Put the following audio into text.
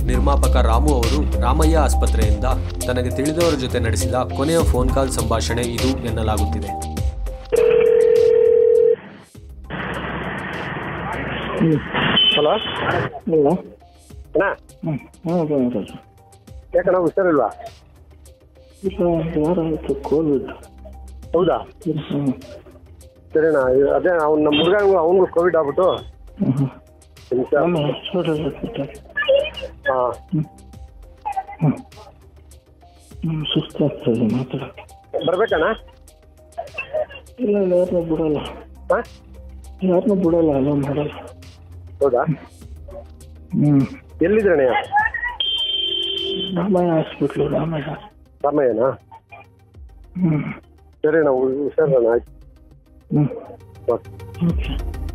ನಿರ್ಮಾಪಕ ರಾಮು ಅವರು ರಾಮಯ್ಯ ಆಸ್ಪತ್ರೆಯಿಂದ ತನಗೆ ತಿಳಿದವರ ಜೊತೆ ನಡೆಸಿದ ಕೊನೆಯ ಫೋನ್ ಕಾಲ್ ಸಂಭಾಷಣೆ ಇದು ಎನ್ನಲಾಗುತ್ತಿದೆ ಹಲೋ ಇಲ್ಲ ಅಣ್ಣ ಹ್ಞೂ ಹೌದು ಹೌದು ಯಾಕಣ್ಣ ಹುಷಾರಿಲ್ವಾ ಇಲ್ಲ ಒಂದು ವಾರ ಆಯಿತು ಕೋವಿಡ್ ಹೌದಾ ಹ್ಞೂ ಸರಿನಾ ಇ- ಅದೇ ಅವ್ನು ನಮ್ಮ ಹುಡುಗ ಅವನಿಗೂ ಕೋವಿಡ್ ಆಗ್ಬಿಟ್ಟು ಹ್ಞೂ ನಿಮಿಷ ಆಮೇಲೆ ಹಾಸ್ಪಿಟಲ್ ಹಾಕ್ಬಿಟ್ಟಾರೆ ಹಾಂ ಹ್ಞೂ ಹ್ಞೂ ಸುಸ್ತಾಗ್ತದೆ ಮಾತಾಡೋಕ್ಕೆ ಬರ್ಬೇಕಣ್ಣ ಇಲ್ಲ ಇಲ್ಲ ಯಾರನ್ನೂ ಬಿಡಲ್ಲ ಹಾಂ ಯಾರನ್ನೂ ಬಿಡಲ್ಲ ಅಲೋ ಮಾಡಲ್ಲ ಹೌದಾ ಹ್ಞೂ ಎಲ್ಲಿದ್ರಣ್ಣ ರಾಮಯ್ಯ ಹಾಸ್ಪಿಟ್ಲು ರಾಮಯ್ಯ ರಾಮಯ್ಯನಾ ಹ್ಞೂ ಸರಿನಾ ಹುಷಾರಣ್ಣ ಆಯ್ತು ಹ್ಞೂ ಓಕೆ ಓಕೆ